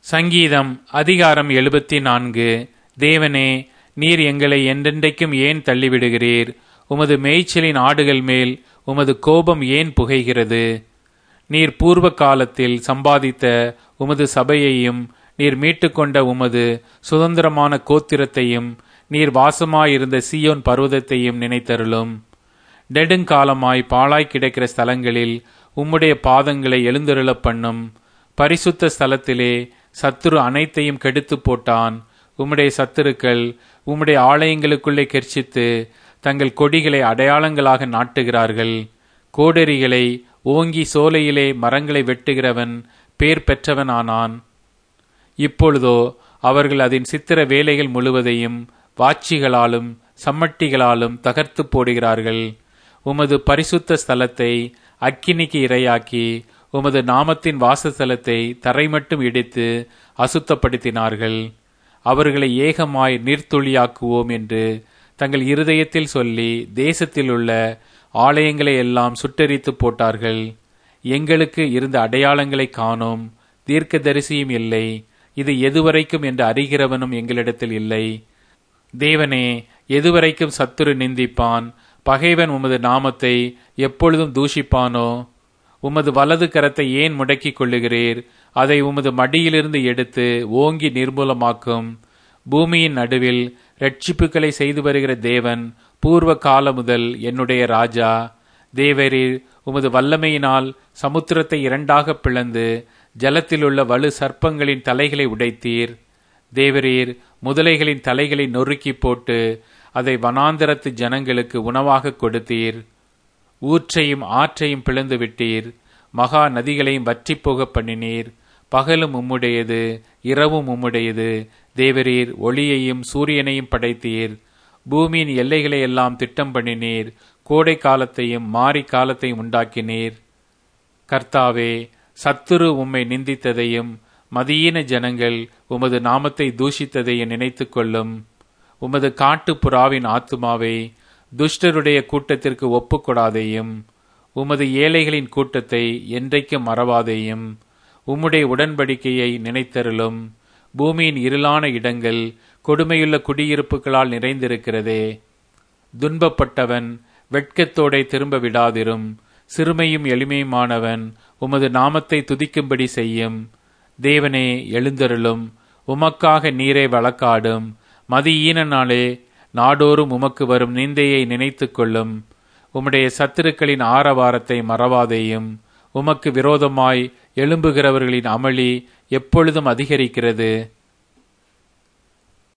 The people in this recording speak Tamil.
சங்கீதம் அதிகாரம் எழுபத்தி நான்கு தேவனே நீர் எங்களை என்றென்றைக்கும் ஏன் தள்ளிவிடுகிறீர் உமது மேய்ச்சலின் ஆடுகள் மேல் உமது கோபம் ஏன் புகைகிறது நீர் பூர்வ காலத்தில் சம்பாதித்த உமது சபையையும் நீர் மீட்டுக்கொண்ட உமது சுதந்திரமான கோத்திரத்தையும் நீர் வாசமாயிருந்த சீயோன் பர்வதத்தையும் நினைத்தருளும் நெடுங்காலமாய் பாழாய் கிடக்கிற ஸ்தலங்களில் உம்முடைய பாதங்களை எழுந்தருளப் பண்ணும் பரிசுத்த ஸ்தலத்திலே சத்துரு அனைத்தையும் கெடுத்து போட்டான் உம்முடைய சத்துருக்கள் உம்முடைய ஆலயங்களுக்குள்ளே கெர்ச்சித்து தங்கள் கொடிகளை அடையாளங்களாக நாட்டுகிறார்கள் கோடரிகளை ஓங்கி சோலையிலே மரங்களை வெட்டுகிறவன் பேர் பெற்றவனானான் இப்பொழுதோ அவர்கள் அதன் சித்திர வேலைகள் முழுவதையும் வாட்சிகளாலும் சம்மட்டிகளாலும் தகர்த்து போடுகிறார்கள் உமது பரிசுத்த ஸ்தலத்தை அக்கினிக்கு இரையாக்கி உமது நாமத்தின் வாசஸ்தலத்தை தரை மட்டும் இடித்து அசுத்தப்படுத்தினார்கள் அவர்களை ஏகமாய் நீர்த்துளியாக்குவோம் என்று தங்கள் இருதயத்தில் சொல்லி தேசத்தில் உள்ள ஆலயங்களை எல்லாம் சுட்டெரித்து போட்டார்கள் எங்களுக்கு இருந்த அடையாளங்களை காணோம் தீர்க்கதரிசியும் இல்லை இது எதுவரைக்கும் என்று அறிகிறவனும் எங்களிடத்தில் இல்லை தேவனே எதுவரைக்கும் சத்துரு நிந்திப்பான் பகைவன் உமது நாமத்தை எப்பொழுதும் தூஷிப்பானோ உமது வலது கரத்தை ஏன் முடக்கிக் கொள்ளுகிறீர் அதை உமது மடியிலிருந்து எடுத்து ஓங்கி நிர்மூலமாக்கும் பூமியின் நடுவில் ரட்சிப்புகளை செய்து வருகிற தேவன் பூர்வ கால முதல் என்னுடைய ராஜா தேவரீர் உமது வல்லமையினால் சமுத்திரத்தை இரண்டாக பிளந்து ஜலத்திலுள்ள வலு சர்ப்பங்களின் தலைகளை உடைத்தீர் தேவரீர் முதலைகளின் தலைகளை நொறுக்கி போட்டு அதை வனாந்தரத்து ஜனங்களுக்கு உணவாக கொடுத்தீர் ஊற்றையும் ஆற்றையும் பிளந்து விட்டீர் மகா நதிகளையும் வற்றி போக பண்ணினீர் பகலும் உம்முடையது இரவும் உம்முடையது தேவரீர் ஒளியையும் சூரியனையும் படைத்தீர் பூமியின் எல்லைகளை எல்லாம் திட்டம் பண்ணினீர் கோடை காலத்தையும் மாரி காலத்தையும் உண்டாக்கினீர் கர்த்தாவே சத்துரு உம்மை நிந்தித்ததையும் மதியீன ஜனங்கள் உமது நாமத்தை தூஷித்ததையும் நினைத்து கொள்ளும் உமது காட்டு புறாவின் ஆத்துமாவை துஷ்டருடைய கூட்டத்திற்கு ஒப்புக்கொடாதேயும் உமது ஏழைகளின் கூட்டத்தை என்றைக்கும் மறவாதேயும் உம்முடைய உடன்படிக்கையை நினைத்தருளும் பூமியின் இருளான இடங்கள் கொடுமையுள்ள குடியிருப்புகளால் நிறைந்திருக்கிறதே துன்பப்பட்டவன் வெட்கத்தோடே திரும்ப விடாதிரும் சிறுமையும் எளிமையுமானவன் உமது நாமத்தை துதிக்கும்படி செய்யும் தேவனே எழுந்தருளும் உமக்காக நீரை வழக்காடும் மதியீன நாளே நாடோறும் உமக்கு வரும் நிந்தையை நினைத்து கொள்ளும் உம்முடைய சத்துருக்களின் ஆரவாரத்தை மறவாதேயும் உமக்கு விரோதமாய் எழும்புகிறவர்களின் அமளி எப்பொழுதும் அதிகரிக்கிறது